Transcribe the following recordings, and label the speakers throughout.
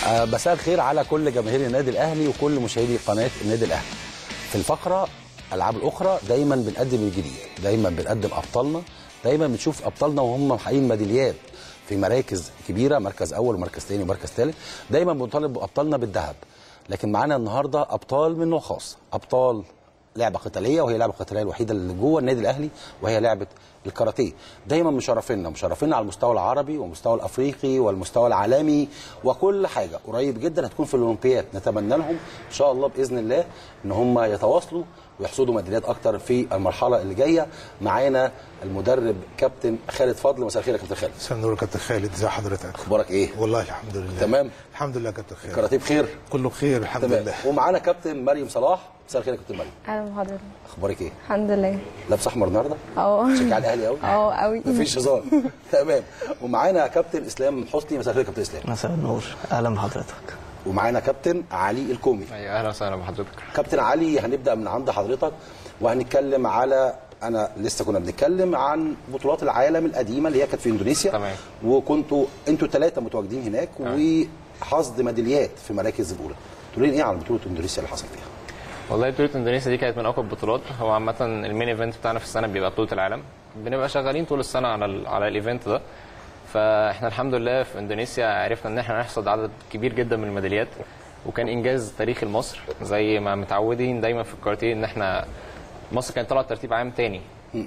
Speaker 1: آه، مساء الخير على كل جماهير النادي الاهلي وكل مشاهدي قناه النادي الاهلي. في الفقره العاب الاخرى دايما بنقدم الجديد، دايما بنقدم ابطالنا، دايما بنشوف ابطالنا وهم محققين ميداليات في مراكز كبيره مركز اول ومركز ثاني ومركز ثالث، دايما بنطالب بابطالنا بالذهب. لكن معانا النهارده ابطال من نوع خاص، ابطال لعبه قتاليه وهي اللعبه القتاليه الوحيده اللي جوه النادي الاهلي وهي لعبه الكاراتيه دايما مشرفينا مشرفينا على المستوى العربي والمستوى الافريقي والمستوى العالمي وكل حاجه قريب جدا هتكون في الاولمبياد نتمنى لهم ان شاء الله باذن الله ان هم يتواصلوا ويحصدوا ميداليات اكتر في المرحله اللي جايه معانا المدرب كابتن خالد فضل مساء الخير يا كابتن خالد
Speaker 2: مساء النور يا كابتن خالد ازي حضرتك
Speaker 1: اخبارك ايه
Speaker 2: والله الحمد لله
Speaker 1: تمام
Speaker 2: الحمد لله يا كابتن خالد
Speaker 1: الكاراتيه بخير
Speaker 2: كله بخير الحمد
Speaker 1: تمام
Speaker 2: لله
Speaker 1: ومعانا كابتن مريم صلاح مساء الخير يا كابتن مريم
Speaker 3: اهلا بحضرتك
Speaker 1: اخبارك ايه
Speaker 3: الحمد لله
Speaker 1: لابسه احمر النهارده
Speaker 3: اه
Speaker 1: شجع الاهلي قوي
Speaker 3: اه قوي
Speaker 1: مفيش هزار تمام ومعانا كابتن اسلام حسني مساء الخير يا كابتن اسلام
Speaker 4: مساء النور اهلا بحضرتك
Speaker 1: ومعانا كابتن علي الكومي
Speaker 5: ايوه اهلا وسهلا بحضرتك
Speaker 1: كابتن علي هنبدا من عند حضرتك وهنتكلم على انا لسه كنا بنتكلم عن بطولات العالم القديمه اللي هي كانت في اندونيسيا
Speaker 5: تمام.
Speaker 1: وكنتوا انتوا ثلاثه متواجدين هناك وحصد ميداليات في مراكز الاولى تقولين ايه عن بطوله اندونيسيا اللي حصل فيها
Speaker 5: والله بطوله اندونيسيا دي كانت من اقوى البطولات هو عامه المين ايفنت بتاعنا في السنه بيبقى بطوله العالم بنبقى شغالين طول السنه على ال على الايفنت ده فاحنا الحمد لله في اندونيسيا عرفنا ان احنا نحصد عدد كبير جدا من الميداليات وكان انجاز تاريخي لمصر زي ما متعودين دايما في الكاراتيه ان احنا مصر كانت طلعت ترتيب عام تاني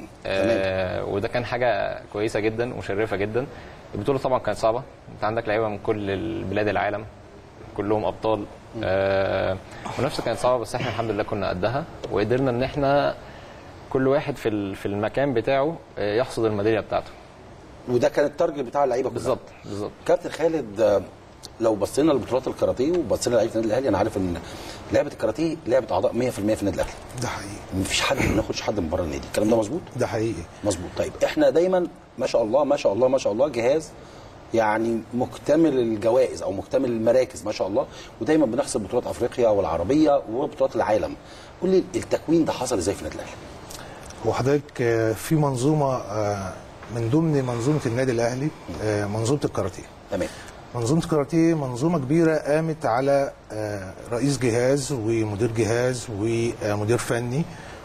Speaker 5: آه وده كان حاجه كويسه جدا ومشرفه جدا البطوله طبعا كانت صعبه انت عندك لعيبه من كل بلاد العالم كلهم ابطال آه المنافسه كانت صعبه بس احنا الحمد لله كنا قدها وقدرنا ان احنا كل واحد في ال- في المكان بتاعه آه، يحصد الميداليه بتاعته
Speaker 1: وده كان التارجت بتاع اللعيبه كلها.
Speaker 5: بالظبط بالظبط
Speaker 1: كابتن خالد آه، لو بصينا لبطولات الكاراتيه وبصينا لعيبه النادي الاهلي انا عارف ان لعبه الكاراتيه لعبه اعضاء 100% في النادي الاهلي
Speaker 2: ده حقيقي
Speaker 1: مفيش حد ما بناخدش حد من بره النادي الكلام ده مظبوط
Speaker 2: ده حقيقي
Speaker 1: مظبوط طيب احنا دايما ما شاء الله ما شاء الله ما شاء الله جهاز يعني مكتمل الجوائز او مكتمل المراكز ما شاء الله ودايما بنحصل بطولات افريقيا والعربيه وبطولات العالم قول لي التكوين ده حصل ازاي في النادي الاهلي
Speaker 2: هو حضرتك آه، في منظومه آه، من ضمن منظومه النادي الاهلي آه، منظومه الكاراتيه
Speaker 1: تمام
Speaker 2: منظومه الكاراتيه منظومه كبيره قامت على آه، رئيس جهاز ومدير جهاز ومدير فني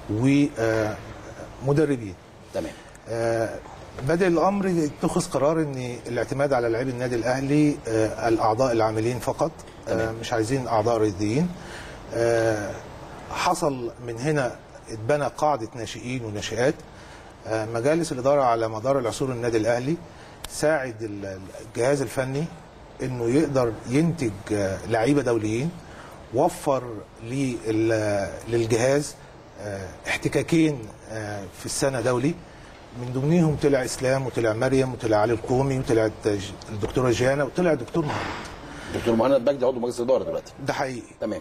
Speaker 2: ومدربين
Speaker 1: تمام
Speaker 2: آه، بدأ الامر يتخذ قرار ان الاعتماد على لاعبي النادي الاهلي آه، الاعضاء العاملين فقط آه، مش عايزين اعضاء رياضيين آه، حصل من هنا اتبنى قاعده ناشئين وناشئات آه، مجالس الاداره على مدار العصور النادي الاهلي ساعد ال- الجهاز الفني انه يقدر ينتج آه، لعيبه دوليين وفر لل- للجهاز آه، احتكاكين آه، في السنه دولي من ضمنهم طلع اسلام وطلع مريم وطلع علي القومي وطلعت ج- الدكتوره جانا وطلع دكتور محمد
Speaker 1: دكتور مهند بجدي عضو مجلس الاداره دلوقتي
Speaker 2: ده حقيقي
Speaker 1: تمام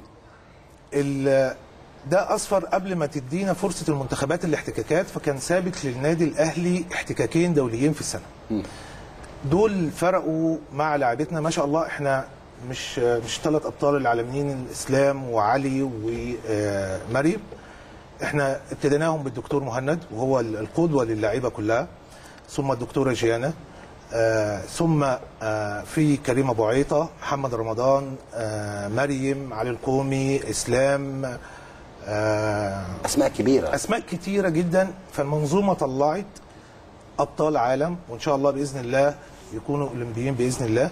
Speaker 2: ال- ده اصفر قبل ما تدينا فرصه المنتخبات الاحتكاكات فكان ثابت للنادي الاهلي احتكاكين دوليين في السنه دول فرقوا مع لاعبتنا ما شاء الله احنا مش مش ثلاث ابطال العالميين اسلام وعلي ومريم احنا ابتديناهم بالدكتور مهند وهو القدوه للاعيبه كلها ثم الدكتوره جيانا آه ثم آه في كريم ابو عيطه محمد رمضان آه مريم علي القومي اسلام آه
Speaker 1: اسماء كبيره
Speaker 2: اسماء كتيره جدا فالمنظومه طلعت ابطال عالم وان شاء الله باذن الله يكونوا اولمبيين باذن الله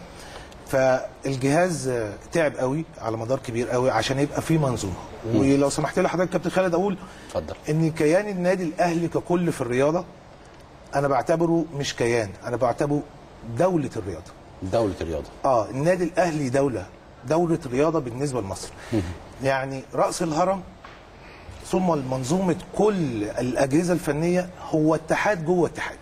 Speaker 2: فالجهاز آه، تعب قوي على مدار كبير قوي عشان يبقى في منظومه ولو سمحت لي حضرتك كابتن خالد اقول
Speaker 1: اتفضل
Speaker 2: ان كيان النادي الاهلي ككل في الرياضه انا بعتبره مش كيان انا بعتبره دوله الرياضه
Speaker 1: دوله الرياضه
Speaker 2: اه النادي الاهلي دوله دوله رياضه بالنسبه لمصر يعني راس الهرم ثم منظومه كل الاجهزه الفنيه هو اتحاد جوه اتحاد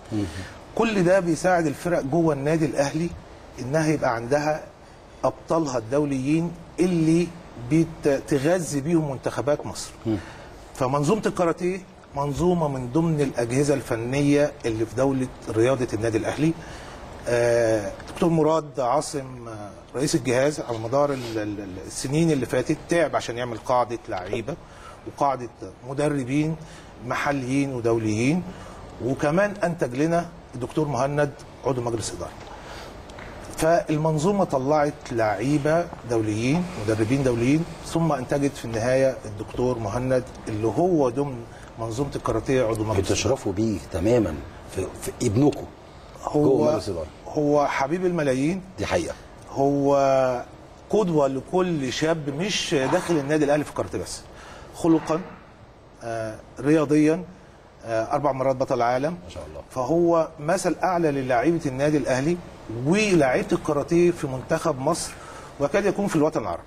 Speaker 2: كل ده بيساعد الفرق جوه النادي الاهلي انها يبقى عندها ابطالها الدوليين اللي بتغذي بيهم منتخبات مصر فمنظومه الكاراتيه منظومه من ضمن الاجهزه الفنيه اللي في دوله رياضه النادي الاهلي آه، دكتور مراد عاصم آه، رئيس الجهاز على مدار ال- ال- السنين اللي فاتت تعب عشان يعمل قاعده لعيبه وقاعده مدربين محليين ودوليين وكمان انتج لنا الدكتور مهند عضو مجلس اداره فالمنظومه طلعت لعيبه دوليين مدربين دوليين ثم انتجت في النهايه الدكتور مهند اللي هو ضمن منظومه الكاراتيه عضو مجلس
Speaker 1: بتشرفوا بيه تماما في, في ابنكم جوه
Speaker 2: هو
Speaker 1: مجلس الإدارة.
Speaker 2: هو حبيب الملايين
Speaker 1: دي حقيقه
Speaker 2: هو قدوه لكل شاب مش داخل النادي الاهلي في الكاراتيه بس خلقا آه، رياضيا آه، اربع مرات بطل عالم
Speaker 1: ما شاء الله
Speaker 2: فهو مثل اعلى للاعيبه النادي الاهلي ولاعيبه الكاراتيه في منتخب مصر وكاد يكون في الوطن العربي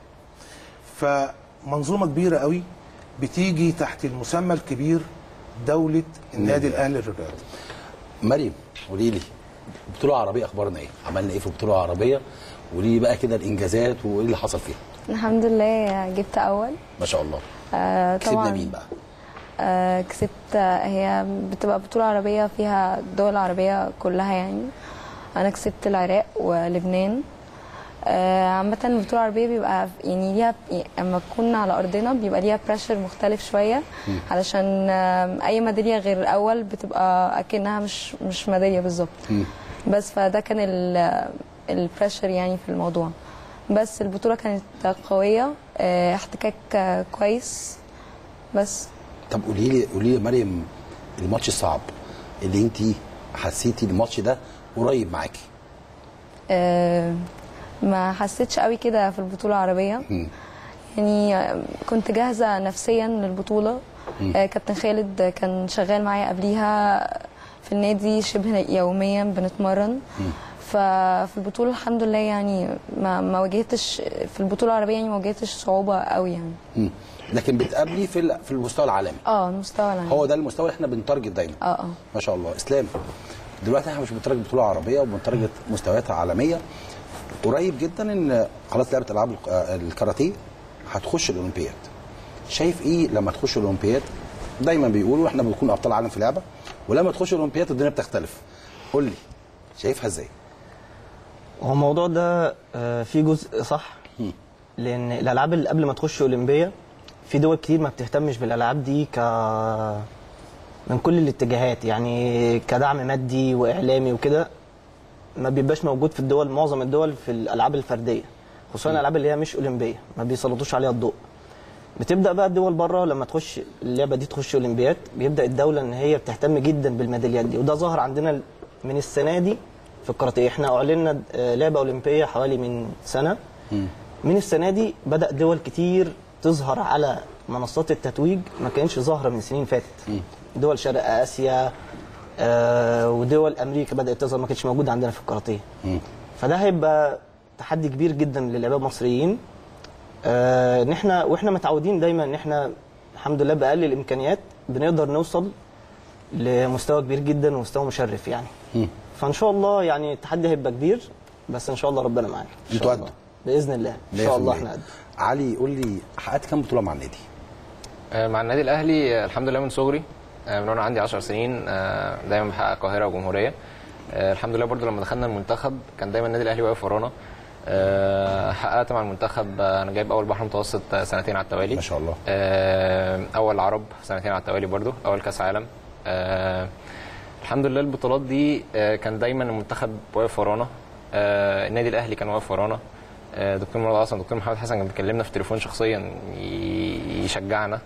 Speaker 2: فمنظومه كبيره قوي بتيجي تحت المسمى الكبير دوله النادي الاهلي للرياضه
Speaker 1: مريم قولي لي البطوله العربيه اخبارنا ايه؟ عملنا ايه في البطوله العربيه؟ قولي لي بقى كده الانجازات وايه اللي حصل فيها؟
Speaker 3: الحمد لله جبت اول
Speaker 1: ما شاء الله
Speaker 3: آه
Speaker 1: كسبنا
Speaker 3: طبعا
Speaker 1: مين بقى؟
Speaker 3: آه كسبت آه، هي بتبقى بطولة عربية فيها الدول العربية كلها يعني أنا كسبت العراق ولبنان آه، عامة البطولة العربية بيبقى يعني ليها اما تكون على أرضنا بيبقى ليها بريشر مختلف شوية علشان آه، أي ميدالية غير الأول بتبقى أكنها مش مش ميدالية بالظبط بس فده كان البريشر يعني في الموضوع بس البطولة كانت قوية آه، احتكاك آه، كويس بس
Speaker 1: طب قولي لي قولي لي يا مريم الماتش الصعب اللي انت حسيتي الماتش ده قريب معاكي
Speaker 3: آه، ما حسيتش قوي كده في البطولة العربية
Speaker 1: مم.
Speaker 3: يعني آه، كنت جاهزة نفسيا للبطولة آه، كابتن خالد كان شغال معايا قبليها في النادي شبه يوميا بنتمرن ففي البطولة الحمد لله يعني ما ما واجهتش في البطولة العربية يعني ما واجهتش صعوبة قوي يعني
Speaker 1: مم. لكن بتقابلي في ال- في المستوى العالمي
Speaker 3: اه المستوى العام
Speaker 1: هو ده المستوى اللي احنا بنتارجت دايما
Speaker 3: اه اه
Speaker 1: ما شاء الله اسلام دلوقتي احنا مش بنتارجت بطوله عربيه وبنتارجت مستويات عالميه قريب جدا ان خلاص لعبه العاب الك- آه، الكاراتيه هتخش الاولمبياد شايف ايه لما تخش الاولمبياد دايما بيقولوا احنا بنكون ابطال عالم في لعبه ولما تخش الاولمبياد الدنيا بتختلف قول لي شايفها ازاي
Speaker 4: هو الموضوع ده آه، فيه جزء صح
Speaker 1: مم.
Speaker 4: لان الالعاب اللي قبل ما تخش اولمبيه في دول كتير ما بتهتمش بالالعاب دي ك من كل الاتجاهات يعني كدعم مادي واعلامي وكده ما بيبقاش موجود في الدول معظم الدول في الالعاب الفرديه خصوصا الالعاب اللي هي مش اولمبيه ما بيسلطوش عليها الضوء بتبدا بقى الدول بره لما تخش اللعبه دي تخش اولمبياد بيبدا الدوله ان هي بتهتم جدا بالميداليات دي وده ظهر عندنا من السنه دي في الكاراتيه احنا اعلنا آه، لعبه اولمبيه حوالي من سنه من السنه دي بدا دول كتير تظهر على منصات التتويج ما كانتش ظاهره من سنين فاتت دول شرق اسيا آه ودول امريكا بدات تظهر ما كانتش موجوده عندنا في الكاراتيه فده هيبقى تحدي كبير جدا للاعباء المصريين آه، ان احنا واحنا متعودين دايما ان احنا الحمد لله باقل الامكانيات بنقدر نوصل لمستوى كبير جدا ومستوى مشرف يعني فان شاء الله يعني التحدي هيبقى كبير بس ان شاء الله ربنا معانا إن شاء
Speaker 1: انتوا
Speaker 4: الله.
Speaker 1: قدوا.
Speaker 4: باذن الله ان شاء الله
Speaker 1: 100%.
Speaker 4: احنا قد
Speaker 1: علي قول لي حققت كام بطوله مع النادي
Speaker 5: آه، مع النادي الاهلي آه، الحمد لله من صغري آه، من وانا عندي 10 سنين آه، دايما بحقق القاهره وجمهوريه آه، الحمد لله برضو لما دخلنا المنتخب كان دايما النادي الاهلي واقف ورانا آه، حققت مع المنتخب آه، انا جايب اول بحر متوسط آه، سنتين على التوالي
Speaker 1: ما شاء الله.
Speaker 5: آه، اول عرب سنتين على التوالي برضو اول كاس عالم آه، الحمد لله البطولات دي آه، كان دايما المنتخب واقف ورانا آه، النادي الاهلي كان واقف ورانا آه، دكتور مراد عاصم دكتور محمد حسن كان بيكلمنا في التليفون شخصيا ي- يشجعنا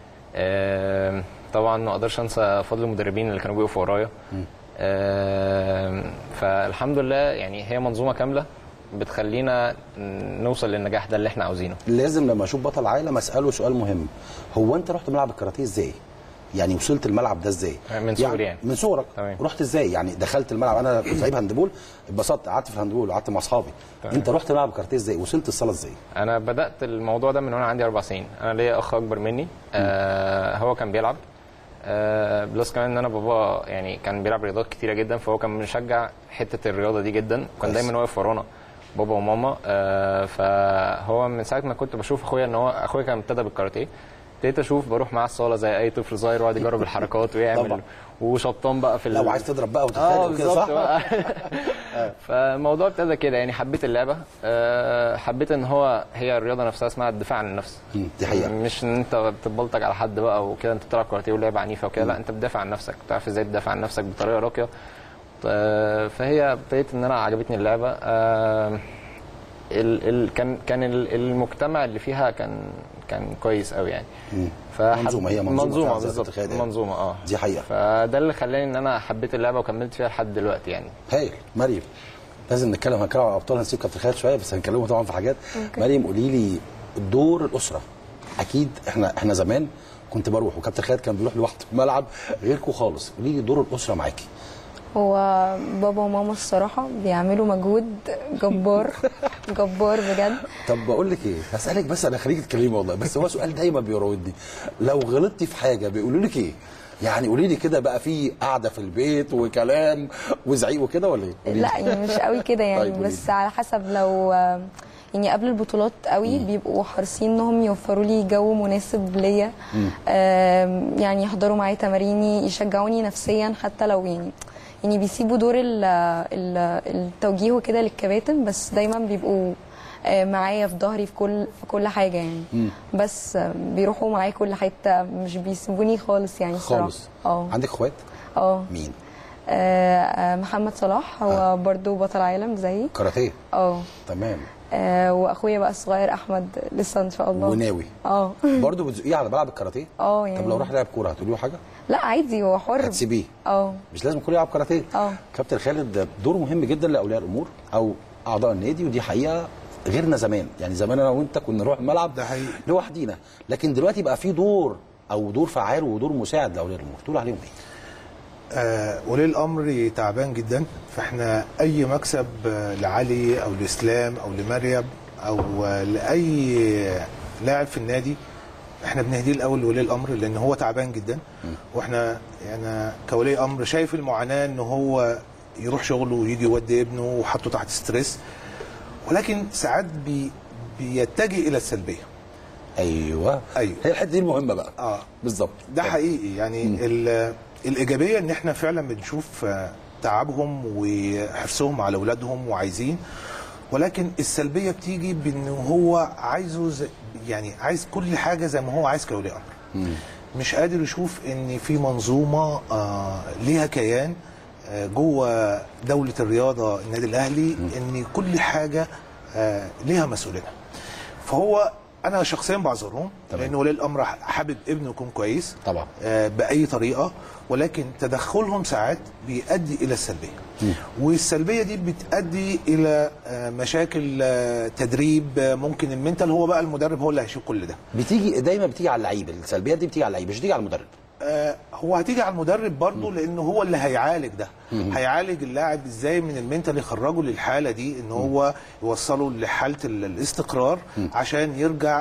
Speaker 5: آه، طبعا ما اقدرش انسى فضل المدربين اللي كانوا بيقفوا ورايا آه، فالحمد لله يعني هي منظومه كامله بتخلينا نوصل للنجاح ده اللي احنا عاوزينه
Speaker 1: لازم لما اشوف بطل عالم اساله سؤال مهم هو انت رحت ملعب الكاراتيه ازاي يعني وصلت الملعب ده ازاي
Speaker 5: من صغري يعني.
Speaker 1: من صغرك
Speaker 5: تمام.
Speaker 1: رحت ازاي يعني دخلت الملعب انا كنت لعيب هاندبول اتبسطت قعدت في الهاندبول وقعدت مع اصحابي انت رحت ملعب الكاراتيه ازاي وصلت الصاله ازاي
Speaker 5: انا بدات الموضوع ده من وانا عندي اربع سنين انا ليا اخ اكبر مني آه هو كان بيلعب آه بلس كمان ان انا بابا يعني كان بيلعب رياضات كتيره جدا فهو كان مشجع حته الرياضه دي جدا وكان
Speaker 1: كويس.
Speaker 5: دايما واقف ورانا بابا وماما آه فهو من ساعه ما كنت بشوف اخويا ان هو اخويا كان ابتدى بالكاراتيه ابتديت اشوف بروح معاه الصاله زي اي طفل صغير ويقعد يجرب الحركات
Speaker 1: طبعا.
Speaker 5: ويعمل وشطان بقى في
Speaker 1: لو
Speaker 5: ال-
Speaker 1: عايز تضرب بقى
Speaker 5: اه
Speaker 1: وتتخانق وكده
Speaker 5: بالظبط
Speaker 1: صح
Speaker 5: بقى فالموضوع ابتدى كده يعني حبيت اللعبه آه، حبيت ان هو هي الرياضه نفسها اسمها الدفاع عن النفس
Speaker 1: مم، دي حقيقة.
Speaker 5: مش ان انت بتبلطج على حد بقى وكده انت بتلعب كاراتيه ولعبه عنيفه وكده لا انت بتدافع عن نفسك بتعرف ازاي تدافع عن نفسك بطريقه راقيه آه، فهي ابتديت ان انا عجبتني اللعبه آه، ال ال كان كان ال- المجتمع اللي فيها كان كان كويس قوي يعني فحب-
Speaker 1: منظومة، هي منظومة
Speaker 5: منظومه
Speaker 1: فعلا زي ما
Speaker 5: بالظبط
Speaker 1: تتخيل يعني.
Speaker 5: منظومه اه
Speaker 1: دي حقيقة.
Speaker 5: فده اللي خلاني ان انا حبيت اللعبه وكملت فيها لحد دلوقتي يعني
Speaker 1: هايل مريم لازم نتكلم هنتكلم عن ابطال هنسيب كابتن خالد شويه بس هنكلمه طبعا في حاجات مريم قولي لي دور الاسره اكيد احنا احنا زمان كنت بروح وكابتن خالد كان بيروح لوحده في الملعب غيركم خالص قولي لي دور الاسره معاكي
Speaker 3: هو بابا وماما الصراحة بيعملوا مجهود جبار جبار بجد
Speaker 1: طب بقول لك ايه هسالك بس انا خليك تتكلمي والله بس هو سؤال دايما بيراودني لو غلطتي في حاجه بيقولوا لك ايه يعني قولي لي كده بقى في قعده في البيت وكلام وزعيق وكده ولا ايه قولي لي.
Speaker 3: لا يعني مش قوي كده يعني
Speaker 1: طيب قولي
Speaker 3: بس
Speaker 1: لي.
Speaker 3: على حسب لو يعني قبل البطولات قوي بيبقوا حريصين انهم يوفروا لي جو مناسب ليا آم، يعني يحضروا معايا تماريني يشجعوني نفسيا حتى لو يعني يعني بيسيبوا دور ال- ال- التوجيه وكده للكباتن بس دايما بيبقوا آه، معايا في ظهري في كل في كل حاجه يعني بس آه، بيروحوا معايا كل حته مش بيسيبوني خالص يعني الصراحه
Speaker 1: خالص
Speaker 3: اه
Speaker 1: عندك اخوات
Speaker 3: اه
Speaker 1: مين
Speaker 3: آه، آه، محمد صلاح هو برضو بطل عالم زيي
Speaker 1: كاراتيه
Speaker 3: اه
Speaker 1: تمام
Speaker 3: آه، واخويا بقى الصغير احمد لسه ان شاء الله
Speaker 1: وناوي
Speaker 3: اه
Speaker 1: برضه بتزقيه على ملعب الكاراتيه
Speaker 3: اه
Speaker 1: طب
Speaker 3: يعني
Speaker 1: لو راح لعب كوره هتقولي له حاجه
Speaker 3: لا عادي هو حر
Speaker 1: هتسيبيه
Speaker 3: اه
Speaker 1: مش لازم كله يلعب كاراتيه
Speaker 3: اه.
Speaker 1: كابتن خالد ده دور مهم جدا لاولياء الامور او اعضاء النادي ودي حقيقه غيرنا زمان يعني زمان انا وانت كنا نروح الملعب
Speaker 2: ده حقيقي.
Speaker 1: لوحدينا لكن دلوقتي بقى في دور او دور فعال ودور مساعد لاولياء الامور تقول عليهم ايه
Speaker 2: آه ولي الامر تعبان جدا فاحنا اي مكسب آه، لعلي او لاسلام او لمريم او آه، لاي لاعب في النادي احنا بنهديه الاول لولي الامر لان هو تعبان جدا واحنا يعني كولي امر شايف المعاناه ان هو يروح شغله ويجي يودي ابنه وحطه تحت ستريس ولكن ساعات بي بيتجه الى السلبيه
Speaker 1: ايوه
Speaker 2: أيوة.
Speaker 1: هي الحته دي المهمه بقى
Speaker 2: اه
Speaker 1: بالظبط
Speaker 2: ده حقيقي يعني ال- الايجابيه ان احنا فعلا بنشوف آه، تعبهم وحرصهم على اولادهم وعايزين ولكن السلبيه بتيجي بان هو عايزه زي يعني عايز كل حاجه زي ما هو عايز كولي امر مش قادر يشوف ان في منظومه آه ليها كيان آه جوه دوله الرياضه النادي الاهلي ان كل حاجه آه ليها مسؤولينها فهو انا شخصيا بعذرهم
Speaker 1: تمام.
Speaker 2: لان ولي الامر حابب ابنه يكون كويس
Speaker 1: طبعا.
Speaker 2: آه، باي طريقه ولكن تدخلهم ساعات بيؤدي الى السلبيه والسلبيه دي بتؤدي الى آه، مشاكل آه، تدريب آه، ممكن المنتال هو بقى المدرب هو اللي هيشوف كل ده
Speaker 1: بتيجي دايما بتيجي على اللعيب السلبيات دي بتيجي على اللعيب مش بتيجي على المدرب
Speaker 2: آه، هو هتيجي على المدرب برضه لانه هو اللي هيعالج ده هيعالج اللاعب ازاي من المنتال يخرجه للحاله دي ان هو يوصله لحاله ال- الاستقرار عشان يرجع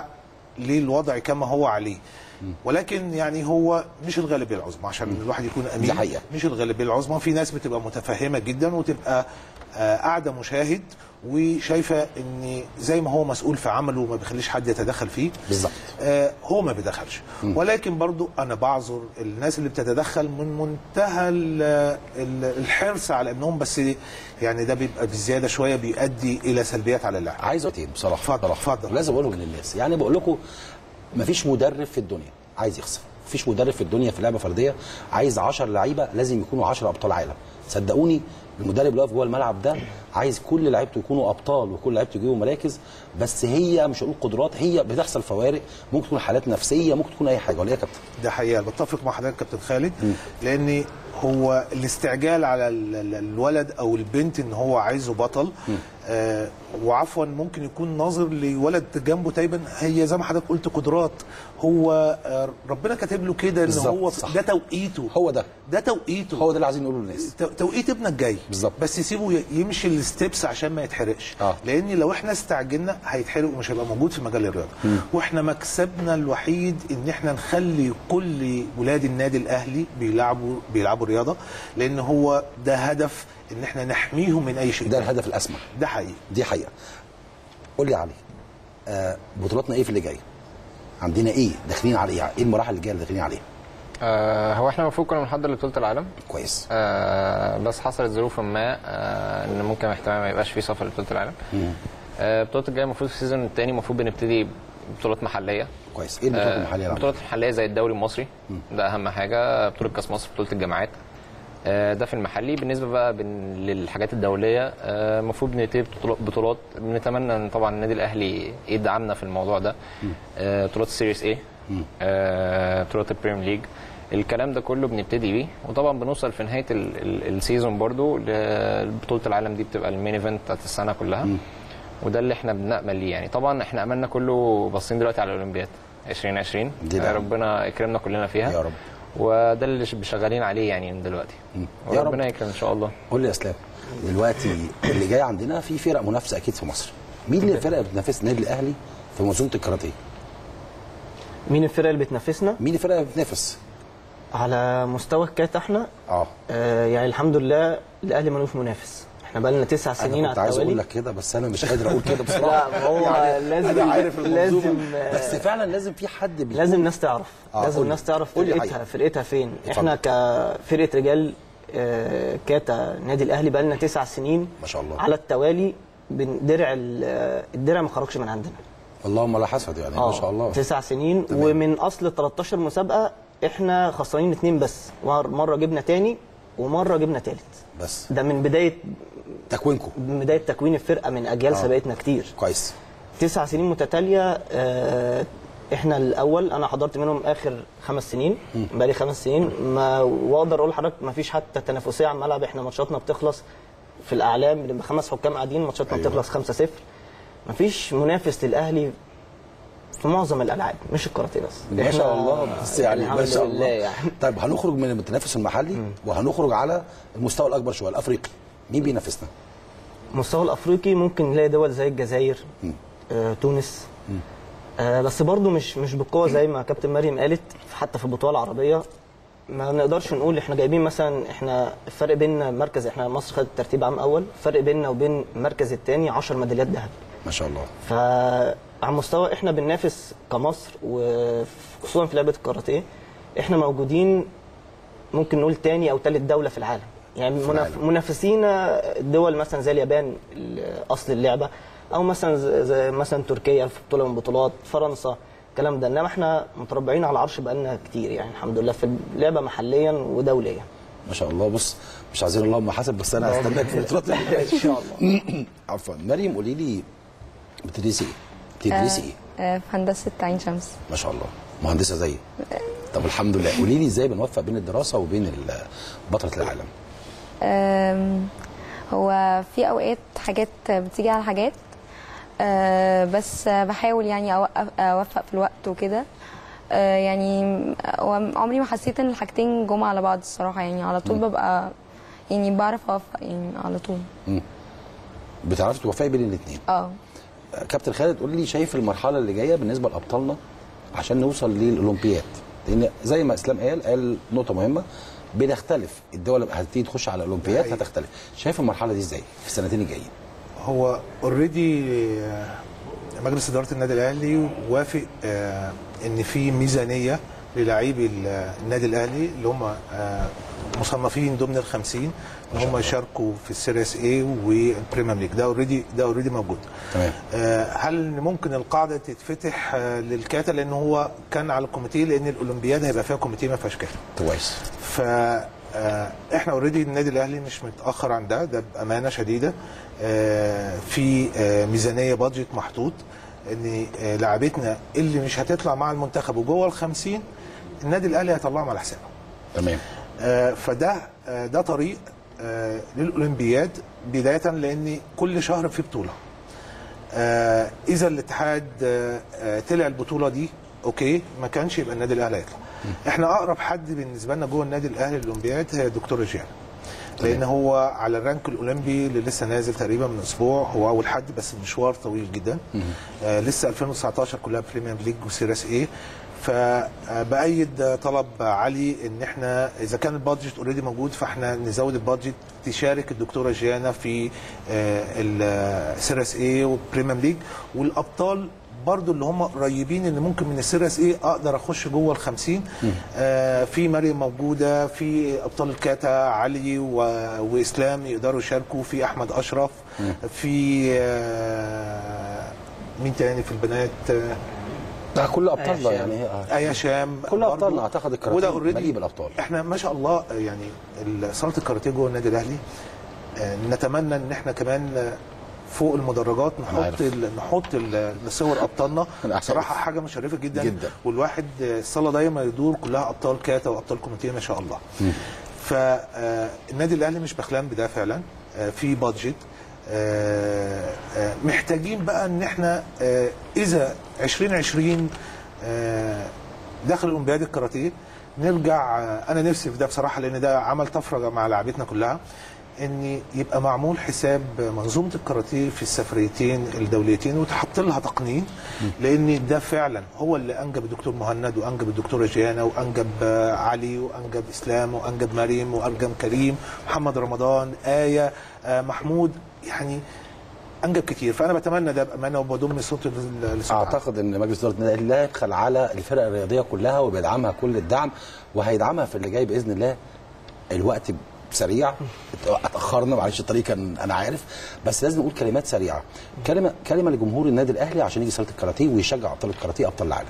Speaker 2: للوضع كما هو عليه ولكن يعني هو مش الغالبيه العظمى عشان الواحد يكون امين
Speaker 1: دي حقيقة.
Speaker 2: مش الغالبيه العظمى في ناس بتبقى متفهمه جدا وتبقى آه، قاعده مشاهد وشايفه ان زي ما هو مسؤول في عمله وما بيخليش حد يتدخل فيه
Speaker 1: بالظبط.
Speaker 2: آه، هو ما بيدخلش ولكن برضو انا بعذر الناس اللي بتتدخل من منتهى ال- ال- الحرص على ابنهم بس يعني ده بيبقى بزياده شويه بيؤدي الى سلبيات على اللاعب
Speaker 1: عايز اقول إيه بصراحه
Speaker 2: اتفضل،
Speaker 1: بصراحة.
Speaker 2: اتفضل.
Speaker 1: لازم اقولهم للناس يعني بقول لكم مفيش مدرب في الدنيا عايز يخسر مفيش مدرب في الدنيا في لعبه فرديه عايز 10 لعيبه لازم يكونوا 10 ابطال عالم صدقوني المدرب اللي واقف جوه الملعب ده عايز كل لعيبته يكونوا ابطال وكل لعيبته يجيبوا مراكز بس هي مش هقول قدرات هي بتحصل فوارق ممكن تكون حالات نفسيه ممكن تكون اي حاجه ولا إيه يا كابتن
Speaker 2: ده حقيقه بتفق مع حضرتك كابتن خالد لان هو الاستعجال على ال- ال- الولد او البنت ان هو عايزه بطل آه وعفوا ممكن يكون ناظر لولد جنبه تقريبا هي زي ما حضرتك قلت قدرات هو آه ربنا كاتب له كده ان
Speaker 1: بالظبط،
Speaker 2: هو
Speaker 1: صح.
Speaker 2: ده توقيته
Speaker 1: هو ده
Speaker 2: ده توقيته
Speaker 1: هو ده اللي عايزين نقوله للناس
Speaker 2: تو- توقيت ابنك جاي
Speaker 1: بالظبط.
Speaker 2: بس سيبه ي- يمشي الستبس عشان ما يتحرقش
Speaker 1: آه.
Speaker 2: لان لو احنا استعجلنا هيتحرق ومش هيبقى موجود في مجال الرياضه واحنا مكسبنا الوحيد ان احنا نخلي كل ولاد النادي الاهلي بيلعبوا بيلعبوا رياضه لان هو ده هدف ان احنا نحميهم من اي شيء
Speaker 1: ده الهدف الاسمى
Speaker 2: ده حقيقي
Speaker 1: دي حقيقه قول لي يا علي آه بطولاتنا ايه في اللي جاي عندنا ايه داخلين على ايه ايه المراحل اللي جايه اللي داخلين عليها
Speaker 5: آه هو احنا المفروض كنا بنحضر لبطوله العالم
Speaker 1: كويس
Speaker 5: آه بس حصلت ظروف ما آه ان ممكن احتمال ما يبقاش في سفر لبطوله العالم آه البطوله الجايه المفروض في السيزون الثاني المفروض بنبتدي بطولات محليه
Speaker 1: كويس ايه البطولات
Speaker 5: آه،
Speaker 1: المحليه اللي
Speaker 5: بطولات محليه زي الدوري المصري ده اهم حاجه بطوله كاس مصر بطوله الجامعات آه، ده في المحلي بالنسبه بقى بن- للحاجات الدوليه آه، المفروض بنبتدي بطولات- بطولات بنتمنى ان طبعا النادي الاهلي يدعمنا في الموضوع ده آه، بطولات السيريس اي بطولات البريمير ليج الكلام ده كله بنبتدي بيه وطبعا بنوصل في نهايه ال- ال- السيزون برضو لبطوله العالم دي بتبقى المين ايفنت بتاعت السنه كلها وده اللي احنا بنامل ليه يعني طبعا احنا املنا كله باصين دلوقتي على الاولمبياد 2020
Speaker 1: دي نعم.
Speaker 5: ربنا يكرمنا كلنا فيها
Speaker 1: يا رب.
Speaker 5: وده اللي شغالين عليه يعني من دلوقتي
Speaker 1: يا رب.
Speaker 5: وربنا يكرم ان شاء الله
Speaker 1: قول لي يا اسلام دلوقتي اللي جاي عندنا في فرق منافسه اكيد في مصر مين اللي الفرق اللي بتنافس النادي الاهلي في منظومه الكاراتيه
Speaker 4: مين الفرق اللي بتنافسنا
Speaker 1: مين الفرق اللي بتنافس
Speaker 4: على مستوى الكات احنا
Speaker 1: اه
Speaker 4: آه يعني الحمد لله الاهلي ملوش منافس احنا بقى لنا تسع سنين
Speaker 1: انا كنت
Speaker 4: على
Speaker 1: عايز اقول
Speaker 4: التوالي
Speaker 1: لك كده بس انا مش قادر اقول كده بصراحه
Speaker 4: لا هو لازم
Speaker 1: انا عارف المنظومه
Speaker 4: لازم
Speaker 1: بس فعلا لازم في حد بيكون
Speaker 4: لازم الناس تعرف
Speaker 1: آه،
Speaker 4: لازم
Speaker 1: قول لي.
Speaker 4: الناس تعرف
Speaker 1: قول لي
Speaker 4: فرقتها
Speaker 1: حقيقة.
Speaker 4: فرقتها فين
Speaker 1: اتفضل.
Speaker 4: احنا كفرقه رجال آه، كاتا النادي الاهلي بقى لنا تسع سنين
Speaker 1: ما شاء الله.
Speaker 4: على التوالي بن- درع ال- آه، الدرع ما خرجش من عندنا
Speaker 1: اللهم لا حسد يعني ما شاء الله
Speaker 4: تسع سنين
Speaker 1: تمام.
Speaker 4: ومن اصل 13 مسابقه احنا خسرانين اتنين بس مر- مره جبنا تاني ومره جبنا تالت
Speaker 1: بس
Speaker 4: ده من بدايه
Speaker 1: تكوينكم
Speaker 4: من بدايه تكوين الفرقه من اجيال
Speaker 1: آه.
Speaker 4: سبقتنا كتير
Speaker 1: كويس
Speaker 4: تسع سنين متتاليه آه، احنا الاول انا حضرت منهم اخر خمس سنين بقالي خمس سنين ما واقدر اقول لحضرتك ما فيش حتى تنافسيه على الملعب احنا ماتشاتنا بتخلص في الاعلام بنبقى خمس حكام قاعدين ماتشاتنا
Speaker 1: أيوة.
Speaker 4: أيوة. بتخلص 5-0 ما فيش منافس للاهلي في معظم الالعاب مش الكاراتيه بس
Speaker 1: ما
Speaker 4: إحنا
Speaker 1: شاء الله بس يعني ما
Speaker 4: الحمد
Speaker 1: شاء
Speaker 4: لله
Speaker 1: الله
Speaker 4: يعني
Speaker 1: طيب هنخرج من التنافس المحلي وهنخرج على المستوى الاكبر شويه الافريقي مين بينافسنا؟
Speaker 4: المستوى الافريقي ممكن نلاقي دول زي الجزائر آه، تونس آه، بس برضو مش مش بالقوه زي ما كابتن مريم قالت حتى في البطوله العربيه ما نقدرش نقول احنا جايبين مثلا احنا الفرق بيننا مركز احنا مصر خدت ترتيب عام اول الفرق بيننا وبين المركز الثاني 10 ميداليات ذهب
Speaker 1: ما شاء الله
Speaker 4: فعلى مستوى احنا بننافس كمصر وخصوصا في لعبه الكاراتيه احنا موجودين ممكن نقول تاني او تالت دوله في العالم يعني
Speaker 1: في
Speaker 4: مناف...
Speaker 1: العالم.
Speaker 4: منافسينا دول مثلا زي اليابان ال- اصل اللعبه او مثلا زي زي مثلا تركيا في بطوله من البطولات فرنسا الكلام ده انما احنا متربعين على العرش بقالنا كتير يعني الحمد لله في اللعبه محليا ودوليا
Speaker 1: ما شاء الله بص مش عايزين اللهم حسب بس انا هستناك في الفترات اللي جايه
Speaker 4: ان شاء الله
Speaker 1: عفوا مريم قولي لي بتدرسي ايه؟ بتدرسي ايه؟
Speaker 3: آه، في هندسه عين شمس
Speaker 1: ما شاء الله مهندسه زيي طب الحمد لله قولي لي ازاي بنوفق بين الدراسه وبين ال- بطله العالم
Speaker 3: آم، هو في اوقات حاجات بتيجي على حاجات آه، بس بحاول يعني أوقف اوفق في الوقت وكده آه، يعني هو عمري ما حسيت ان الحاجتين جم على بعض الصراحه يعني على طول ببقى يعني بعرف اوفق يعني على طول
Speaker 1: بتعرفي توفقي بين الاثنين
Speaker 3: اه
Speaker 1: كابتن خالد قول لي شايف المرحله اللي جايه بالنسبه لابطالنا عشان نوصل للاولمبياد لان زي ما اسلام قال قال نقطه مهمه بنختلف الدول لما هتبتدي تخش على الاولمبياد
Speaker 2: حقيقي.
Speaker 1: هتختلف شايف المرحله دي ازاي في السنتين الجايين
Speaker 2: هو اوريدي مجلس اداره النادي الاهلي وافق آه، ان في ميزانيه للاعبي ال- النادي الاهلي اللي هم آه، مصنفين ضمن ال 50 ان هم يشاركوا في السيريس اي والبريمير ليج ده اوريدي ده اوريدي موجود
Speaker 1: تمام.
Speaker 2: آه، هل ممكن القاعده تتفتح آه، للكاتا لان هو كان على الكوميتيه لان الاولمبياد هيبقى فيها كوميتيه ما فيهاش كاتا
Speaker 1: كويس
Speaker 2: ف آه، احنا اوريدي النادي الاهلي مش متاخر عن ده ده بامانه شديده آه، في آه، ميزانيه بادجت محطوط ان آه، لاعبتنا اللي مش هتطلع مع المنتخب وجوه ال 50 النادي الاهلي هيطلعهم على حسابه
Speaker 1: تمام
Speaker 2: آه، فده آه، ده طريق آه، للاولمبياد بدايه لان كل شهر في بطوله آه، اذا الاتحاد آه، آه، طلع البطوله دي اوكي ما كانش يبقى النادي الاهلي هيطلع احنا اقرب حد بالنسبه لنا جوه النادي الاهلي للاولمبياد هي دكتور رجال لان هو على الرانك الاولمبي اللي لسه نازل تقريبا من اسبوع هو اول حد بس مشوار طويل جدا آه لسه 2019 كلها بريمير ليج وسيريس ايه فبأيد طلب علي ان احنا اذا كان البادجت اوريدي موجود فاحنا نزود البادجت تشارك الدكتوره جيانا في السيريس اي والبريمير ليج والابطال برضو اللي هم قريبين ان ممكن من السيريس ايه اقدر اخش جوه ال 50 آه في مريم موجوده في ابطال الكاتا علي و... واسلام يقدروا يشاركوا في احمد اشرف في آه مين تاني في البنات آه
Speaker 1: ده كل ابطالنا
Speaker 4: آه،
Speaker 1: يعني هي- آه.
Speaker 2: ايا شام
Speaker 1: كل
Speaker 2: برضو.
Speaker 1: أبطالنا أعتقد الكاراتيه
Speaker 2: وده already
Speaker 1: مليء بالأبطال.
Speaker 2: احنا ما شاء الله يعني ال- صاله الكاراتيه جوه النادي الاهلي آه، نتمنى ان احنا كمان آه، فوق المدرجات نحط
Speaker 1: عارف.
Speaker 2: ال- نحط ال- صور ابطالنا
Speaker 1: أنا عارف.
Speaker 2: صراحه حاجه مشرفه جدا
Speaker 1: جدا.
Speaker 2: والواحد آه، الصاله دايما يدور كلها ابطال كاتا وابطال كوميتيه ما شاء الله فالنادي الاهلي مش بخلان بده فعلا آه، في بادجت آه، آه، محتاجين بقى ان احنا آه، اذا 2020 آه، داخل اولمبياد الكاراتيه نرجع آه، انا نفسي في ده بصراحه لان ده عمل طفره مع لعبتنا كلها ان يبقى معمول حساب منظومه الكاراتيه في السفريتين الدوليتين وتحط لها تقنين لان ده فعلا هو اللي انجب الدكتور مهند وانجب الدكتوره جيانا وانجب آه، علي وانجب اسلام وانجب مريم وانجب كريم محمد رمضان ايه آه، محمود يعني انجب كتير فانا بتمنى ده بامانه وبضم صوت ال- لصوت
Speaker 1: اعتقد ان مجلس اداره النادي الاهلي لا يبخل على الفرق الرياضيه كلها وبيدعمها كل الدعم وهيدعمها في اللي جاي باذن الله الوقت سريع اتاخرنا معلش الطريق كان انا عارف بس لازم نقول كلمات سريعه كلمه كلمه لجمهور النادي الاهلي عشان يجي صاله الكاراتيه ويشجع ابطال الكاراتيه ابطال العالم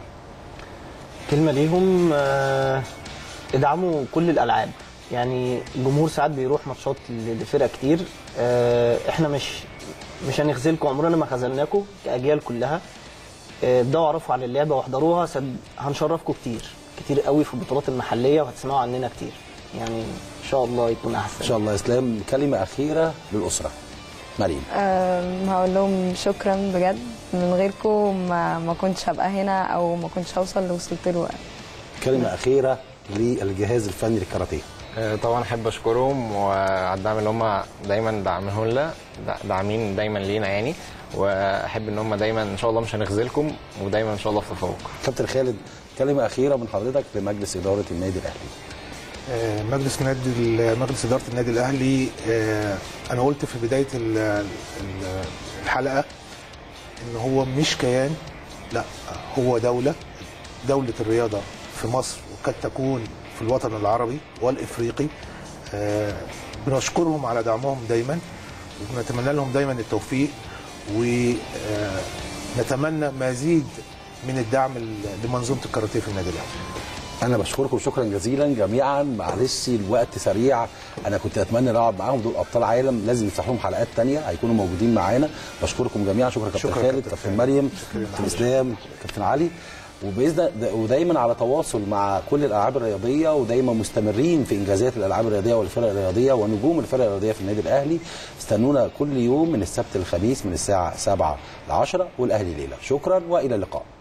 Speaker 4: كلمه ليهم آه، ادعموا كل الالعاب يعني الجمهور ساعات بيروح ماتشات ل- لفرق كتير آه، احنا مش مش هنخذلكم عمرنا ما خذلناكم كاجيال كلها آه، ابداوا اعرفوا عن اللعبه واحضروها سد- هنشرفكم كتير كتير قوي في البطولات المحليه وهتسمعوا عننا كتير يعني ان شاء الله يكون احسن
Speaker 1: ان شاء الله يا اسلام كلمه اخيره للاسره مريم
Speaker 3: أم، هقول لهم شكرا بجد من غيركم ما, ما كنتش هبقى هنا او ما كنتش هوصل اللي وصلت له
Speaker 1: كلمه اخيره للجهاز الفني للكاراتيه
Speaker 5: آه، طبعا احب اشكرهم وعلى الدعم اللي هم دايما داعمينه لنا دا- داعمين دايما لينا يعني واحب ان هم دايما ان شاء الله مش هنخذلكم ودايما ان شاء الله في تفوق
Speaker 1: كابتن خالد كلمه اخيره من حضرتك لمجلس اداره النادي الاهلي
Speaker 2: آه، مجلس نادي مجلس اداره النادي الاهلي آه، انا قلت في بدايه ال- ال- الحلقه ان هو مش كيان لا هو دوله دوله الرياضه في مصر وقد تكون في الوطن العربي والافريقي آه، بنشكرهم على دعمهم دايما ونتمنى لهم دايما التوفيق ونتمنى مزيد من الدعم لمنظومه الكاراتيه في النادي الاهلي
Speaker 1: انا بشكركم شكرا جزيلا جميعا معلش الوقت سريع انا كنت اتمنى نقعد معاهم دول ابطال عالم لازم نفتح لهم حلقات تانية هيكونوا موجودين معانا بشكركم جميعا شكرا كابتن
Speaker 2: شكرا
Speaker 1: خالد
Speaker 2: كابتن
Speaker 1: كابتن مريم كابتن اسلام كابتن علي وباذن دا- ودايما على تواصل مع كل الالعاب الرياضيه ودايما مستمرين في انجازات الالعاب الرياضيه والفرق الرياضيه ونجوم الفرق الرياضيه في النادي الاهلي استنونا كل يوم من السبت للخميس من الساعه 7 ل 10 والاهلي ليله شكرا والى اللقاء